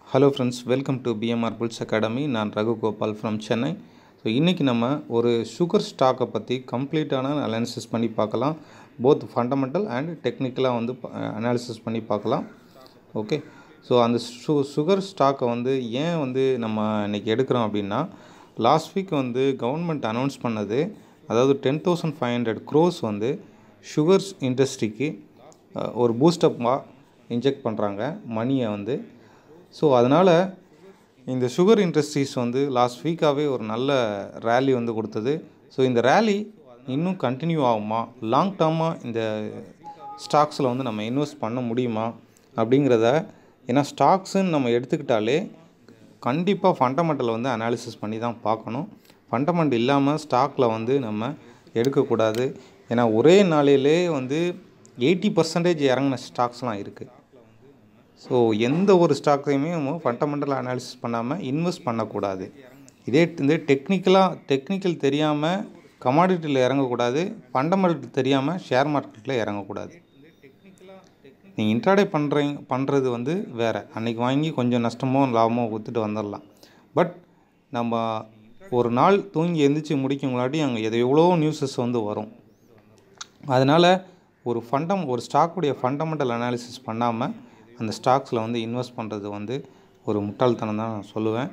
hello friends welcome to PMR bulls academy நான் Raghu Gopal from Chennai so இன்றைக்கி நம்ம ஒரு சுகர் ஸ்டாக்கை பற்றி கம்ப்ளீட்டான அனாலிசிஸ் பண்ணி பார்க்கலாம் போத் ஃபண்டமெண்டல் அண்ட் டெக்னிக்கலாக வந்து அனாலிசிஸ் பண்ணி பார்க்கலாம் ஓகே ஸோ அந்த சு சுகர் ஸ்டாக்கை வந்து ஏன் வந்து நம்ம இன்றைக்கி எடுக்கிறோம் அப்படின்னா லாஸ்ட் வீக் வந்து கவர்மெண்ட் அனௌன்ஸ் பண்ணது அதாவது ten thousand five hundred crores வந்து சுகர்ஸ் இண்டஸ்ட்ரிக்கு ஒரு பூஸ்டப்பாக இன்ஜெக்ட் பண்ணுறாங்க மணியை வந்து ஸோ அதனால் இந்த சுகர் இண்டஸ்ட்ரீஸ் வந்து லாஸ்ட் வீக்காகவே ஒரு நல்ல ரேலி வந்து கொடுத்தது ஸோ இந்த ரேலி இன்னும் கண்டினியூ ஆகுமா லாங் டேர்மாக இந்த ஸ்டாக்ஸில் வந்து நம்ம இன்வெஸ்ட் பண்ண முடியுமா அப்படிங்கிறத ஏன்னா ஸ்டாக்ஸுன்னு நம்ம எடுத்துக்கிட்டாலே கண்டிப்பாக ஃபண்டமெண்டலை வந்து அனாலிசிஸ் பண்ணி தான் பார்க்கணும் ஃபண்டமெண்ட் இல்லாமல் ஸ்டாக்கில் வந்து நம்ம எடுக்கக்கூடாது ஏன்னா ஒரே நாளையிலே வந்து எயிட்டி பர்சன்டேஜ் இறங்கின ஸ்டாக்ஸ்லாம் இருக்குது ஸோ எந்த ஒரு ஸ்டாக்கையுமே நம்ம ஃபண்டமெண்டல் அனாலிசிஸ் பண்ணாமல் இன்வெஸ்ட் பண்ணக்கூடாது இதே இந்த டெக்னிக்கலாக டெக்னிக்கல் தெரியாமல் கமாடிட்டியில் இறங்கக்கூடாது ஃபண்டமெண்டல் தெரியாமல் ஷேர் மார்க்கெட்டில் இறங்கக்கூடாது நீங்கள் இன்ட்ராடே பண்ணுறீங்க பண்ணுறது வந்து வேறு அன்றைக்கி வாங்கி கொஞ்சம் நஷ்டமோ லாபமோ கொடுத்துட்டு வந்துடலாம் பட் நம்ம ஒரு நாள் தூங்கி எந்திரிச்சு முடிக்குங்களாட்டி அங்கே எது எவ்வளோ நியூஸஸ் வந்து வரும் அதனால் ஒரு ஃபண்டம் ஒரு ஸ்டாக்குடைய ஃபண்டமெண்டல் அனாலிசிஸ் பண்ணாமல் அந்த ஸ்டாக்ஸில் வந்து இன்வெஸ்ட் பண்ணுறது வந்து ஒரு முட்டாள்தனம் தான் நான் சொல்லுவேன்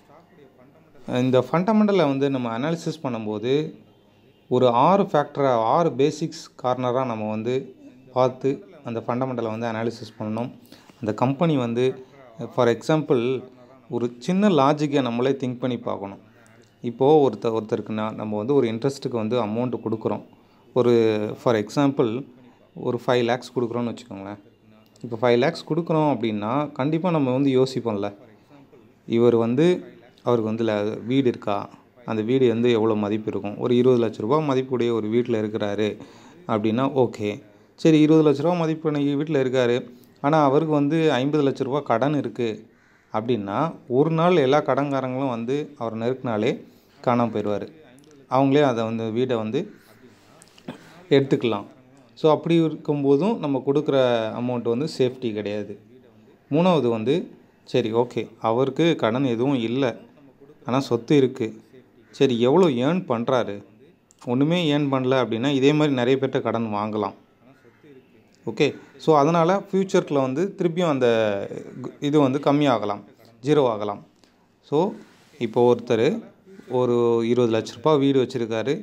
இந்த ஃபண்டமெண்டலை வந்து நம்ம அனாலிசிஸ் பண்ணும்போது ஒரு ஆறு ஃபேக்டராக ஆறு பேசிக்ஸ் கார்னராக நம்ம வந்து பார்த்து அந்த ஃபண்டமெண்டலை வந்து அனாலிசிஸ் பண்ணணும் அந்த கம்பெனி வந்து ஃபார் எக்ஸாம்பிள் ஒரு சின்ன லாஜிக்கை நம்மளே திங்க் பண்ணி பார்க்கணும் இப்போது ஒருத்தர் ஒருத்தருக்கு நான் நம்ம வந்து ஒரு இன்ட்ரெஸ்ட்டுக்கு வந்து அமௌண்ட்டு கொடுக்குறோம் ஒரு ஃபார் எக்ஸாம்பிள் ஒரு ஃபைவ் லேக்ஸ் கொடுக்குறோன்னு வச்சுக்கோங்களேன் இப்போ ஃபைவ் லேக்ஸ் கொடுக்குறோம் அப்படின்னா கண்டிப்பாக நம்ம வந்து யோசிப்போம்ல இவர் வந்து அவருக்கு வந்து வீடு இருக்கா அந்த வீடு வந்து எவ்வளோ மதிப்பு இருக்கும் ஒரு இருபது லட்ச ரூபா மதிப்புடைய ஒரு வீட்டில் இருக்கிறாரு அப்படின்னா ஓகே சரி இருபது லட்ச ரூபா மதிப்பு வீட்டில் இருக்கார் ஆனால் அவருக்கு வந்து ஐம்பது லட்ச ரூபா கடன் இருக்குது அப்படின்னா ஒரு நாள் எல்லா கடன்காரங்களும் வந்து அவர் நெருக்கினாலே காணாமல் போயிடுவார் அவங்களே அதை வந்து வீடை வந்து எடுத்துக்கலாம் ஸோ அப்படி இருக்கும்போதும் நம்ம கொடுக்குற அமௌண்ட் வந்து சேஃப்டி கிடையாது மூணாவது வந்து சரி ஓகே அவருக்கு கடன் எதுவும் இல்லை ஆனால் சொத்து இருக்குது சரி எவ்வளோ ஏர்ன் பண்ணுறாரு ஒன்றுமே ஏர்ன் பண்ணல அப்படின்னா இதே மாதிரி நிறைய பேர்கிட்ட கடன் வாங்கலாம் ஓகே ஸோ அதனால் ஃப்யூச்சரில் வந்து திருப்பியும் அந்த இது வந்து கம்மியாகலாம் ஜீரோ ஆகலாம் ஸோ இப்போ ஒருத்தர் ஒரு இருபது லட்ச ரூபா வீடு வச்சுருக்காரு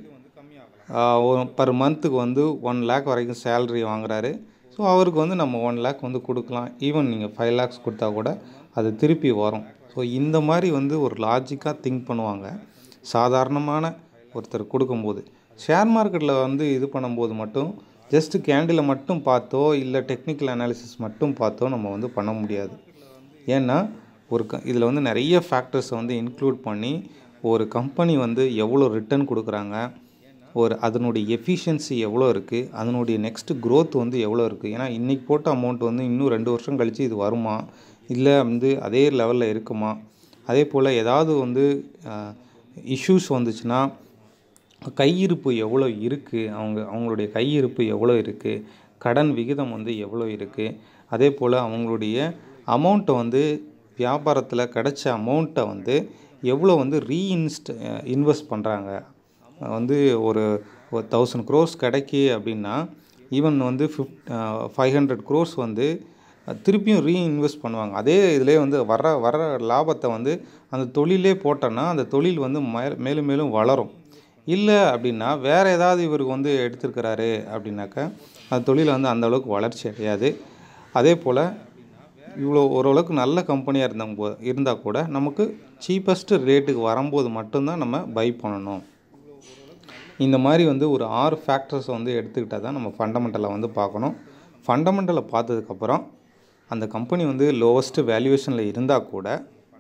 பர் மந்த்துக்கு வந்து ஒன் லேக் வரைக்கும் சேல்ரி வாங்குறாரு ஸோ அவருக்கு வந்து நம்ம ஒன் லேக் வந்து கொடுக்கலாம் ஈவன் நீங்கள் ஃபைவ் லேக்ஸ் கொடுத்தா கூட அது திருப்பி வரும் ஸோ இந்த மாதிரி வந்து ஒரு லாஜிக்காக திங்க் பண்ணுவாங்க சாதாரணமான ஒருத்தர் கொடுக்கும்போது ஷேர் மார்க்கெட்டில் வந்து இது பண்ணும்போது மட்டும் ஜஸ்ட்டு கேண்டில் மட்டும் பார்த்தோ இல்லை டெக்னிக்கல் அனாலிசிஸ் மட்டும் பார்த்தோ நம்ம வந்து பண்ண முடியாது ஏன்னா ஒரு க இதில் வந்து நிறைய ஃபேக்டர்ஸை வந்து இன்க்ளூட் பண்ணி ஒரு கம்பெனி வந்து எவ்வளோ ரிட்டர்ன் கொடுக்குறாங்க ஒரு அதனுடைய எஃபிஷியன்சி எவ்வளோ இருக்குது அதனுடைய நெக்ஸ்ட்டு க்ரோத் வந்து எவ்வளோ இருக்குது ஏன்னா இன்றைக்கி போட்ட அமௌண்ட் வந்து இன்னும் ரெண்டு வருஷம் கழித்து இது வருமா இல்லை வந்து அதே லெவலில் இருக்குமா அதே போல் ஏதாவது வந்து இஷ்யூஸ் வந்துச்சுன்னா கையிருப்பு எவ்வளோ இருக்குது அவங்க அவங்களுடைய கையிருப்பு எவ்வளோ இருக்குது கடன் விகிதம் வந்து எவ்வளோ இருக்குது அதே போல் அவங்களுடைய அமௌண்ட்டை வந்து வியாபாரத்தில் கிடைச்ச அமௌண்ட்டை வந்து எவ்வளோ வந்து ரீஇன்ஸ்ட் இன்வெஸ்ட் பண்ணுறாங்க வந்து ஒரு ஒரு தௌசண்ட் க்ரோர்ஸ் கிடைக்கி அப்படின்னா ஈவன் வந்து ஃபிஃப்ட் ஃபைவ் ஹண்ட்ரட் க்ரோர்ஸ் வந்து திருப்பியும் ரீஇன்வெஸ்ட் பண்ணுவாங்க அதே இதிலே வந்து வர வர லாபத்தை வந்து அந்த தொழிலே போட்டோன்னா அந்த தொழில் வந்து மேலும் மேலும் வளரும் இல்லை அப்படின்னா வேறு ஏதாவது இவருக்கு வந்து எடுத்துருக்கிறாரு அப்படின்னாக்கா அந்த தொழில் வந்து அந்தளவுக்கு வளர்ச்சி அடையாது அதே போல் இவ்வளோ ஓரளவுக்கு நல்ல கம்பெனியாக இருந்த போ இருந்தால் கூட நமக்கு சீப்பஸ்ட்டு ரேட்டுக்கு வரும்போது மட்டும்தான் நம்ம பை பண்ணணும் இந்த மாதிரி வந்து ஒரு ஆறு ஃபேக்டர்ஸை வந்து எடுத்துக்கிட்டால் தான் நம்ம ஃபண்டமெண்டலை வந்து பார்க்கணும் ஃபண்டமெண்டலை பார்த்ததுக்கப்புறம் அந்த கம்பெனி வந்து லோவஸ்ட்டு வேல்யூவேஷனில் இருந்தால் கூட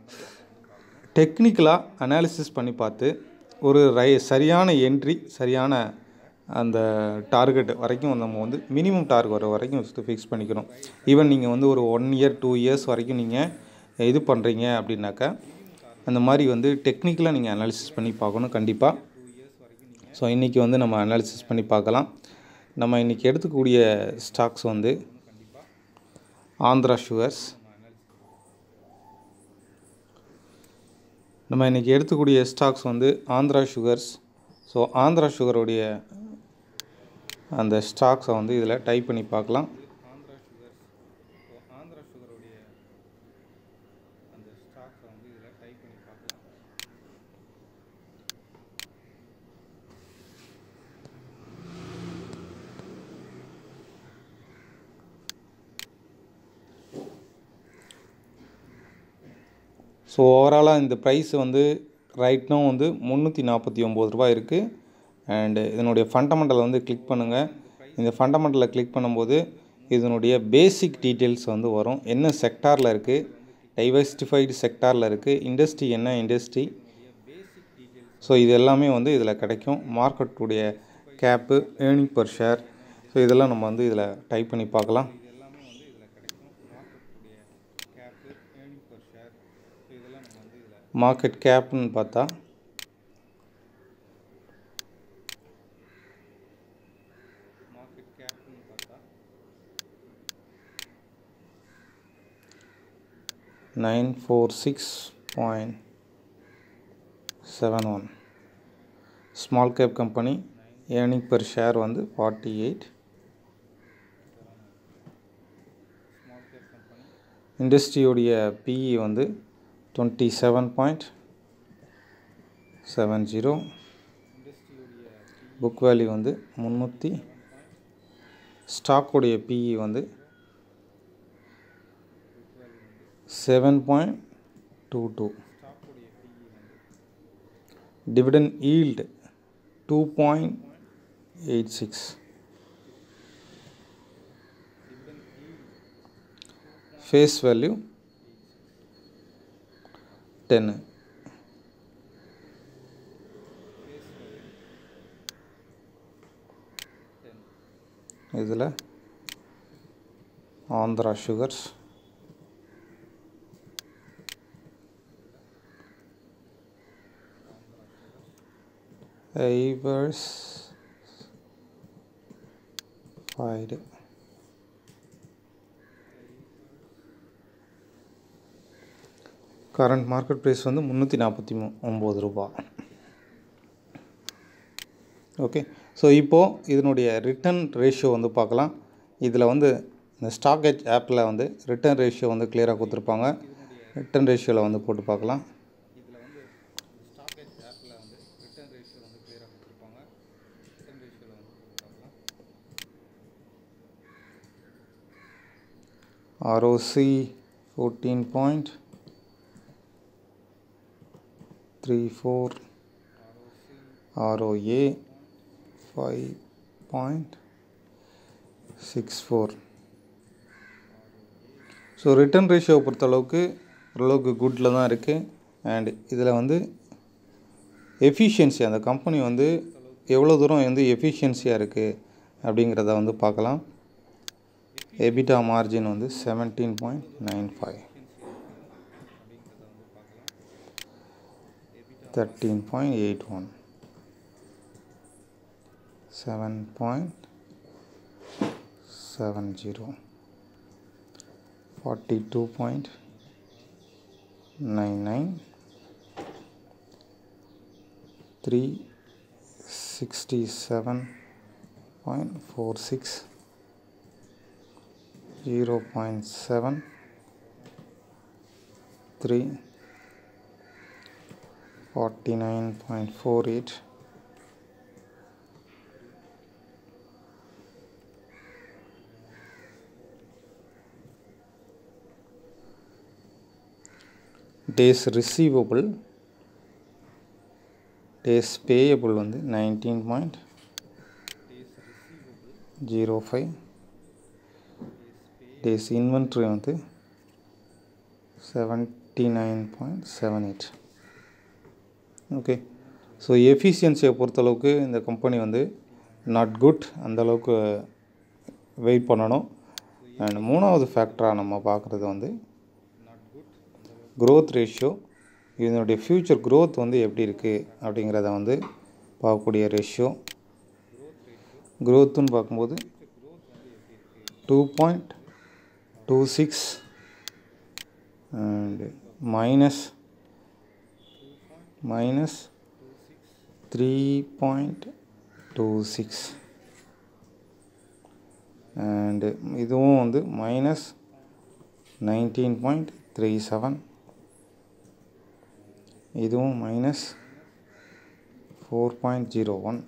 டெக்னிக்கலாக அனாலிசிஸ் பண்ணி பார்த்து ஒரு ரை சரியான என்ட்ரி சரியான அந்த டார்கெட் வரைக்கும் நம்ம வந்து மினிமம் டார்கெட் வர வரைக்கும் ஃபிக்ஸ் பண்ணிக்கணும் ஈவன் நீங்கள் வந்து ஒரு ஒன் இயர் டூ இயர்ஸ் வரைக்கும் நீங்கள் இது பண்ணுறீங்க அப்படின்னாக்கா அந்த மாதிரி வந்து டெக்னிக்கலாக நீங்கள் அனாலிசிஸ் பண்ணி பார்க்கணும் கண்டிப்பாக ஸோ இன்றைக்கி வந்து நம்ம அனாலிசிஸ் பண்ணி பார்க்கலாம் நம்ம இன்றைக்கி எடுத்துக்கூடிய ஸ்டாக்ஸ் வந்து ஆந்திரா சுகர்ஸ் நம்ம இன்றைக்கி எடுத்துக்கூடிய ஸ்டாக்ஸ் வந்து ஆந்திரா சுகர்ஸ் ஸோ ஆந்திரா சுகருடைய அந்த ஸ்டாக்ஸை வந்து இதில் டைப் பண்ணி பார்க்கலாம் ஆந்திரா சுகர்ஸ் ஸோ ஆந்திரா சுகருடைய அந்த ஸ்டாக்ஸை வந்து இதில் டைப் பண்ணி பார்க்கலாம் ஸோ ஓவராலாக இந்த ப்ரைஸ் வந்து ரைட்னா வந்து முந்நூற்றி நாற்பத்தி ஒம்பது ரூபாய் இருக்குது அண்டு இதனுடைய ஃபண்டமெண்டலை வந்து கிளிக் பண்ணுங்கள் இந்த ஃபண்டமெண்டலை கிளிக் பண்ணும்போது இதனுடைய பேசிக் டீட்டெயில்ஸ் வந்து வரும் என்ன செக்டாரில் இருக்குது டைவர்சிஃபைடு செக்டாரில் இருக்குது இண்டஸ்ட்ரி என்ன இண்டஸ்ட்ரி ஸோ இது எல்லாமே வந்து இதில் கிடைக்கும் மார்க்கெட்டுடைய cap earning per share so இதெல்லாம் நம்ம வந்து இதில் டைப் பண்ணி பார்க்கலாம் மார்க்கெட் கேப்னு பார்த்தா மார்க்கெட் கேப்னு பார்த்தா nine four six point seven one small cap company earning per share வந்து ஃபார்ட்டி எயிட் இண்டஸ்ட்ரியோடைய பிஇ வந்து twenty seven point seven zero book value வந்து முந்நூற்றி ஸ்டாக்குடைய பிஇ வந்து seven point two two dividend yield two point eight six face value டென்னு இதில் Andhra sugars ஐவர்ஸ் ஃபைடு கரண்ட் மார்க்கெட் ப்ரைஸ் வந்து முந்நூற்றி நாற்பத்தி மூ ஒம்பது ரூபா ஓகே ஸோ இப்போது இதனுடைய ரிட்டர்ன் ரேஷியோ வந்து பார்க்கலாம் இதில் வந்து இந்த ஸ்டாக் எச் ஆப்பில் வந்து ரிட்டர்ன் ரேஷியோ வந்து கிளியராக கொடுத்துருப்பாங்க ரிட்டர்ன் ரேஷியோவில் வந்து போட்டு பார்க்கலாம் இதில் வந்து ஸ்டாக் எச் ஆப்பில் வந்து ரிட்டர்ன் ரேஷியோ வந்து கிளியராக கொடுத்துருப்பாங்க ரிட்டர்ன் ரேஷியோவில் வந்து போட்டு பார்க்கலாம் ROC fourteen point three four ROA five point six four so return ரேஷியோவை பொறுத்தளவுக்கு ஓரளவுக்கு குட்டில் தான் இருக்குது அண்ட் இதில் வந்து எஃபிஷியன்சி அந்த கம்பெனி வந்து எவ்வளோ தூரம் வந்து எஃபிஷியன்சியாக இருக்குது அப்படிங்கிறத வந்து பார்க்கலாம் எபிட்டா மார்ஜின் வந்து seventeen point nine five thirteen point eight one seven point seven zero forty two point nine nine three sixty seven point four six zero point seven three forty nine point four eight days receivable days payable வந்து nineteen point zero five days inventory வந்து seventy nine point seven eight okay so எஃபிஷியன்சியை பொறுத்தளவுக்கு இந்த company வந்து not good அந்தளவுக்கு wait பண்ணணும் and மூணாவது ஃபேக்டராக நம்ம பார்க்குறது வந்து க்ரோத் ரேஷியோ இதனுடைய ஃப்யூச்சர் க்ரோத் வந்து எப்படி இருக்குது அப்படிங்கிறத வந்து பார்க்கக்கூடிய ரேஷியோ க்ரோத்துன்னு பார்க்கும்போது two point two six and minus minus three point two six and இதுவும் வந்து minus nineteen point three seven இதுவும் minus four point zero one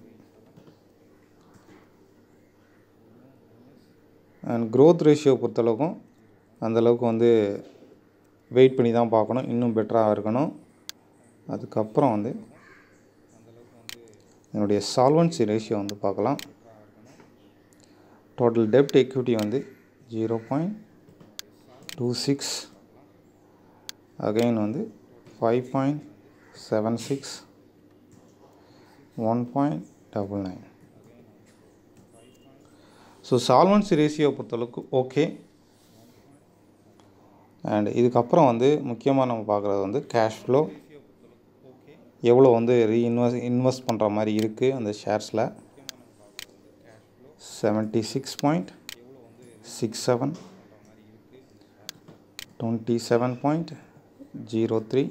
and growth ratio பொறுத்தளவுக்கும் அந்தளவுக்கு வந்து வெயிட் பண்ணி தான் பார்க்கணும் இன்னும் பெட்டராக இருக்கணும் அதுக்கப்புறம் வந்து என்னுடைய சால்வன்சி ரேஷியோ வந்து பார்க்கலாம் டோட்டல் டெப்ட் எக்யூட்டி வந்து zero point two six again வந்து five point seven six one point double nine so solvency ratio பொறுத்தளவுக்கு ஓகே அண்ட் இதுக்கப்புறம் வந்து முக்கியமாக நம்ம பார்க்குறது வந்து கேஷ் ஃப்ளோ எவ்வளோ வந்து ரீஇன்வெஸ்ட் இன்வெஸ்ட் பண்ணுற மாதிரி இருக்குது அந்த ஷேர்ஸில் seventy six point six seven twenty seven point zero three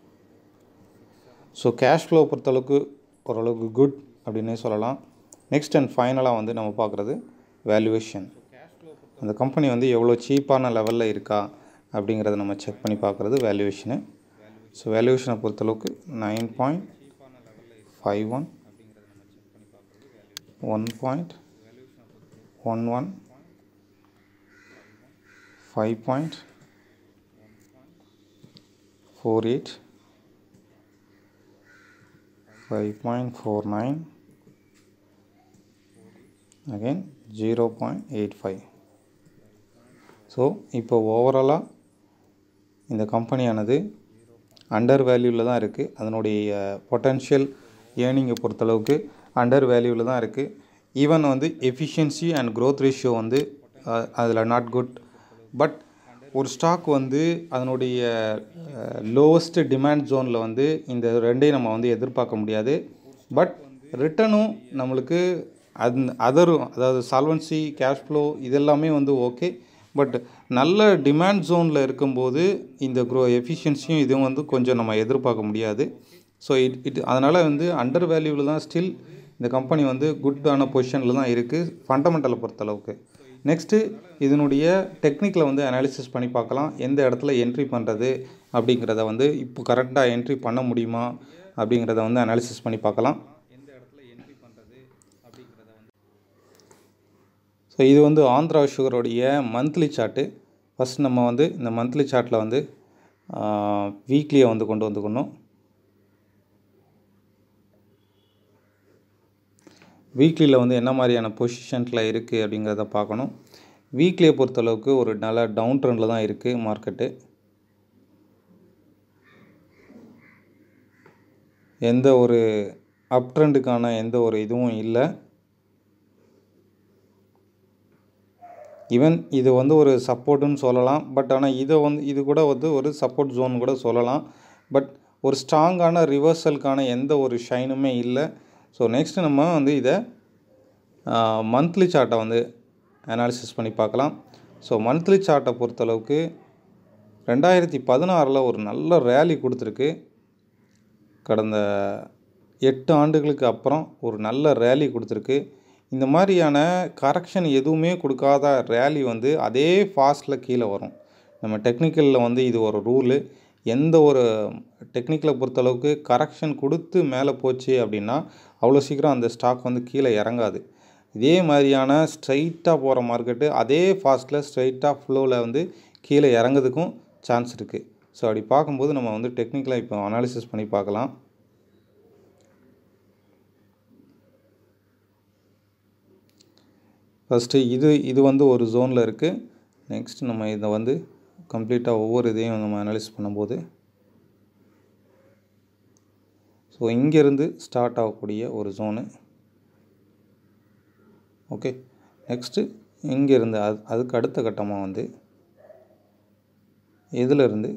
so cash flow பொறுத்தளவுக்கு ஓரளவுக்கு குட் அப்படின்னே சொல்லலாம் நெக்ஸ்ட் அண்ட் ஃபைனலாக வந்து நம்ம பார்க்குறது வேல்யூவேஷன் அந்த கம்பெனி வந்து எவ்வளோ சீப்பான லெவலில் இருக்கா அப்படிங்கிறத நம்ம செக் பண்ணி பார்க்குறது வேல்யூவேஷனு ஸோ வேல்யூவேஷனை பொறுத்தளவுக்கு nine point five one one point one one five point four eight five point four nine again zero point eight five so இப்போ ஓவராலாக இந்த கம்பெனியானது அண்டர் வேல்யூவில் தான் இருக்குது அதனுடைய பொட்டன்ஷியல் ஏர்னிங்கை பொறுத்தளவுக்கு அண்டர் வேல்யூவில் தான் இருக்குது ஈவன் வந்து எஃபிஷியன்சி அண்ட் க்ரோத் ரேஷியோ வந்து அதில் நாட் குட் பட் ஒரு ஸ்டாக் வந்து அதனுடைய லோவஸ்ட் டிமாண்ட் ஜோனில் வந்து இந்த ரெண்டையும் நம்ம வந்து எதிர்பார்க்க முடியாது பட் ரிட்டனும் நம்மளுக்கு அந் அதரும் அதாவது சால்வன்சி கேஷ் ஃப்ளோ இதெல்லாமே வந்து ஓகே பட் நல்ல டிமாண்ட் ஜோனில் இருக்கும்போது இந்த க்ரோ எஃபிஷியன்சியும் இதுவும் வந்து கொஞ்சம் நம்ம எதிர்பார்க்க முடியாது ஸோ இட் இட் அதனால் வந்து அண்டர் வேல்யூவில் தான் ஸ்டில் இந்த கம்பெனி வந்து குட்டான பொசிஷனில் தான் இருக்குது ஃபண்டமெண்டலை பொறுத்தளவுக்கு நெக்ஸ்ட்டு இதனுடைய டெக்னிக்கில் வந்து அனாலிசிஸ் பண்ணி பார்க்கலாம் எந்த இடத்துல என்ட்ரி பண்ணுறது அப்படிங்கிறத வந்து இப்போ கரெக்டாக என்ட்ரி பண்ண முடியுமா அப்படிங்கிறத வந்து அனாலிசிஸ் பண்ணி பார்க்கலாம் ஸோ இது வந்து ஆந்திரா சுகருடைய மந்த்லி சார்ட்டு ஃபஸ்ட் நம்ம வந்து இந்த மந்த்லி சார்ட்டில் வந்து வீக்லியை வந்து கொண்டு வந்துக்கணும் வீக்லியில் வந்து என்ன மாதிரியான பொசிஷன்ஸில் இருக்குது அப்படிங்கிறத பார்க்கணும் வீக்லியை பொறுத்தளவுக்கு ஒரு நல்ல டவுன் ட்ரெண்டில் தான் இருக்குது மார்க்கெட்டு எந்த ஒரு அப் ட்ரெண்டுக்கான எந்த ஒரு இதுவும் இல்லை ஈவன் இது வந்து ஒரு சப்போர்ட்டுன்னு சொல்லலாம் பட் ஆனால் இதை வந்து இது கூட வந்து ஒரு சப்போர்ட் ஜோன் கூட சொல்லலாம் பட் ஒரு ஸ்ட்ராங்கான ரிவர்சலுக்கான எந்த ஒரு ஷைனுமே இல்லை ஸோ நெக்ஸ்ட்டு நம்ம வந்து இதை மந்த்லி சார்ட்டை வந்து அனாலிசிஸ் பண்ணி பார்க்கலாம் ஸோ மந்த்லி சார்ட்டை பொறுத்தளவுக்கு ரெண்டாயிரத்தி பதினாறில் ஒரு நல்ல ரேலி கொடுத்துருக்கு கடந்த எட்டு ஆண்டுகளுக்கு அப்புறம் ஒரு நல்ல ரேலி கொடுத்துருக்கு இந்த மாதிரியான கரெக்ஷன் எதுவுமே கொடுக்காத ரேலி வந்து அதே ஃபாஸ்ட்டில் கீழே வரும் நம்ம டெக்னிக்கலில் வந்து இது ஒரு ரூலு எந்த ஒரு டெக்னிக்கலை பொறுத்தளவுக்கு கரெக்ஷன் கொடுத்து மேலே போச்சு அப்படின்னா அவ்வளோ சீக்கிரம் அந்த ஸ்டாக் வந்து கீழே இறங்காது இதே மாதிரியான ஸ்ட்ரைட்டாக போகிற மார்க்கெட்டு அதே ஃபாஸ்ட்டில் ஸ்ட்ரைட்டாக ஃப்ளோவில் வந்து கீழே இறங்குறதுக்கும் சான்ஸ் இருக்குது ஸோ அப்படி பார்க்கும்போது நம்ம வந்து டெக்னிக்கலாக இப்போ அனாலிசிஸ் பண்ணி பார்க்கலாம் ஃபஸ்ட்டு இது இது வந்து ஒரு ஜோனில் இருக்குது நெக்ஸ்ட் நம்ம இதை வந்து கம்ப்ளீட்டாக ஒவ்வொரு இதையும் நம்ம அனலைஸ் பண்ணும்போது ஸோ இங்கேருந்து ஸ்டார்ட் ஆகக்கூடிய ஒரு ஜோனு ஓகே நெக்ஸ்ட்டு இங்கேருந்து அது அதுக்கு அடுத்த கட்டமாக வந்து இதிலிருந்து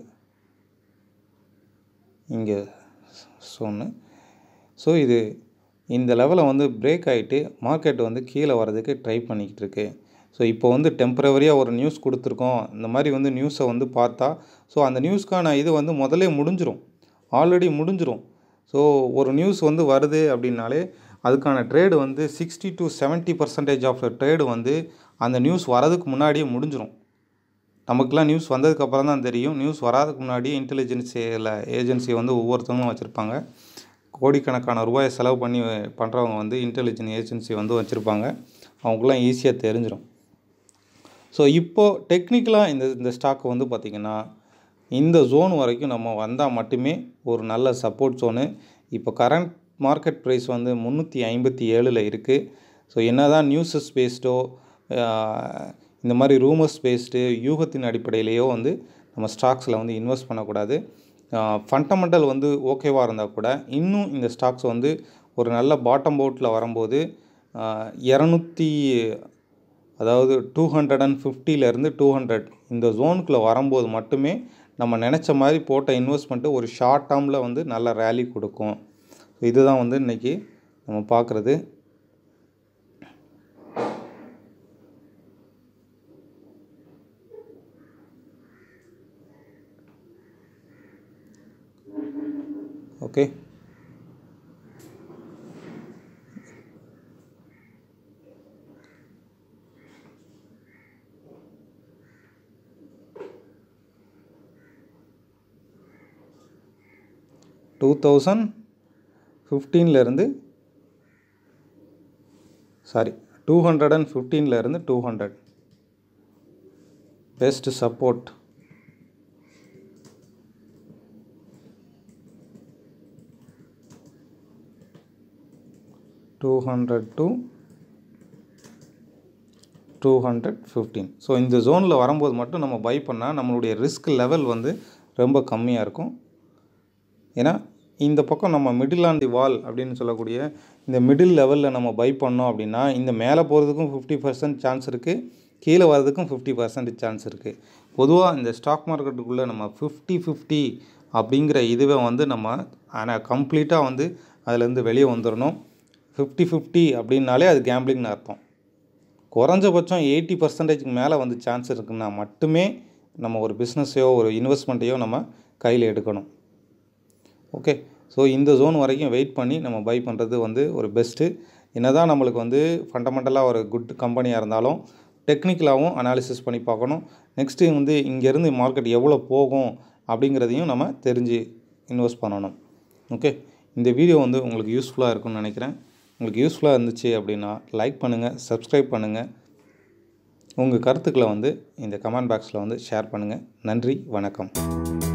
இங்கே சொன்னு ஸோ இது இந்த லெவலை வந்து பிரேக் ஆகிட்டு மார்க்கெட் வந்து கீழே வர்றதுக்கு ட்ரை பண்ணிக்கிட்டு இருக்கு ஸோ இப்போ வந்து டெம்பரவரியாக ஒரு நியூஸ் கொடுத்துருக்கோம் இந்த மாதிரி வந்து நியூஸை வந்து பார்த்தா ஸோ அந்த நியூஸ்க்கான இது வந்து முதல்ல முடிஞ்சிரும் ஆல்ரெடி முடிஞ்சிரும் ஸோ ஒரு நியூஸ் வந்து வருது அப்படின்னாலே அதுக்கான ட்ரேடு வந்து sixty to seventy percentage of trade வந்து அந்த நியூஸ் வரதுக்கு முன்னாடியே முடிஞ்சிடும் நமக்குலாம் நியூஸ் வந்ததுக்கப்புறம் தான் தெரியும் நியூஸ் வராதுக்கு முன்னாடியே இன்டெலிஜென்ஸியில் ஏஜென்சி வந்து ஒவ்வொருத்தவங்களும் வச்சுருப்பாங்க கோடிக்கணக்கான ரூபாயை செலவு பண்ணி பண்ணுறவங்க வந்து இன்டெலிஜென்ட் ஏஜென்சி வந்து வச்சுருப்பாங்க அவங்களுக்குலாம் ஈஸியாக தெரிஞ்சிடும் ஸோ இப்போது டெக்னிக்கலாக இந்த இந்த ஸ்டாக் வந்து பார்த்திங்கன்னா இந்த ஜோன் வரைக்கும் நம்ம வந்தால் மட்டுமே ஒரு நல்ல சப்போர்ட் ஜோனு இப்போ கரண்ட் மார்க்கெட் ப்ரைஸ் வந்து முந்நூற்றி ஐம்பத்தி ஏழில் இருக்குது ஸோ என்ன தான் நியூஸஸ் பேஸ்டோ இந்த மாதிரி ரூமர்ஸ் பேஸ்டு யூகத்தின் அடிப்படையிலேயோ வந்து நம்ம ஸ்டாக்ஸில் வந்து இன்வெஸ்ட் பண்ணக்கூடாது ஃபண்டமெண்டல் வந்து ஓகேவாக இருந்தால் கூட இன்னும் இந்த ஸ்டாக்ஸ் வந்து ஒரு நல்ல பாட்டம் பவுட்டில் வரும்போது இரநூத்தி அதாவது டூ ஹண்ட்ரட் அண்ட் ஃபிஃப்டிலேருந்து டூ ஹண்ட்ரட் இந்த ஜோனுக்குள்ளே வரும்போது மட்டுமே நம்ம நினச்ச மாதிரி போட்ட இன்வெஸ்ட்மெண்ட்டு ஒரு ஷார்ட் டேர்மில் வந்து நல்ல ரேலி கொடுக்கும் இதுதான் வந்து இன்றைக்கி நம்ம பார்க்குறது ஓகே டூ தௌசண்ட் ஃபிஃப்டீன்லேருந்து சாரி டூ ஹண்ட்ரட் அண்ட் ஃபிஃப்டீன்லேருந்து two hundred best support two hundred to two hundred fifteen so இந்த ஜோனில் வரும்போது மட்டும் நம்ம பை பண்ணால் நம்மளுடைய ரிஸ்க் லெவல் வந்து ரொம்ப கம்மியாக இருக்கும் ஏன்னா இந்த பக்கம் நம்ம மிடில் ஆன் தி வால் அப்படின்னு சொல்லக்கூடிய இந்த மிடில் லெவலில் நம்ம பை பண்ணோம் அப்படின்னா இந்த மேலே போகிறதுக்கும் ஃபிஃப்டி பர்சன்ட் சான்ஸ் இருக்குது கீழே வர்றதுக்கும் ஃபிஃப்டி பர்சன்ட் சான்ஸ் இருக்குது பொதுவாக இந்த ஸ்டாக் மார்க்கெட்டுக்குள்ளே நம்ம ஃபிஃப்டி ஃபிஃப்டி அப்படிங்கிற இதுவே வந்து நம்ம ஆனால் கம்ப்ளீட்டாக வந்து அதுலேருந்து வெளியே வந்துடணும் ஃபிஃப்டி ஃபிஃப்டி அப்படின்னாலே அது கேம்பிளிங்னு அர்த்தம் குறைஞ்சபட்சம் எயிட்டி பர்சன்டேஜ்க்கு மேலே வந்து சான்ஸ் இருக்குன்னா மட்டுமே நம்ம ஒரு பிஸ்னஸையோ ஒரு இன்வெஸ்ட்மெண்ட்டையோ நம்ம கையில் எடுக்கணும் ஓகே ஸோ இந்த ஜோன் வரைக்கும் வெயிட் பண்ணி நம்ம பை பண்ணுறது வந்து ஒரு பெஸ்ட்டு என்ன தான் நம்மளுக்கு வந்து ஃபண்டமெண்டலாக ஒரு குட் கம்பெனியாக இருந்தாலும் டெக்னிக்கலாகவும் அனாலிசிஸ் பண்ணி பார்க்கணும் நெக்ஸ்ட்டு வந்து இங்கேருந்து மார்க்கெட் எவ்வளோ போகும் அப்படிங்கிறதையும் நம்ம தெரிஞ்சு இன்வெஸ்ட் பண்ணணும் ஓகே இந்த வீடியோ வந்து உங்களுக்கு யூஸ்ஃபுல்லாக இருக்கும்னு நினைக்கிறேன் உங்களுக்கு யூஸ்ஃபுல்லாக இருந்துச்சு அப்படின்னா லைக் பண்ணுங்கள் சப்ஸ்கிரைப் பண்ணுங்கள் உங்கள் கருத்துக்களை வந்து இந்த கமெண்ட் பாக்ஸில் வந்து ஷேர் பண்ணுங்கள் நன்றி வணக்கம்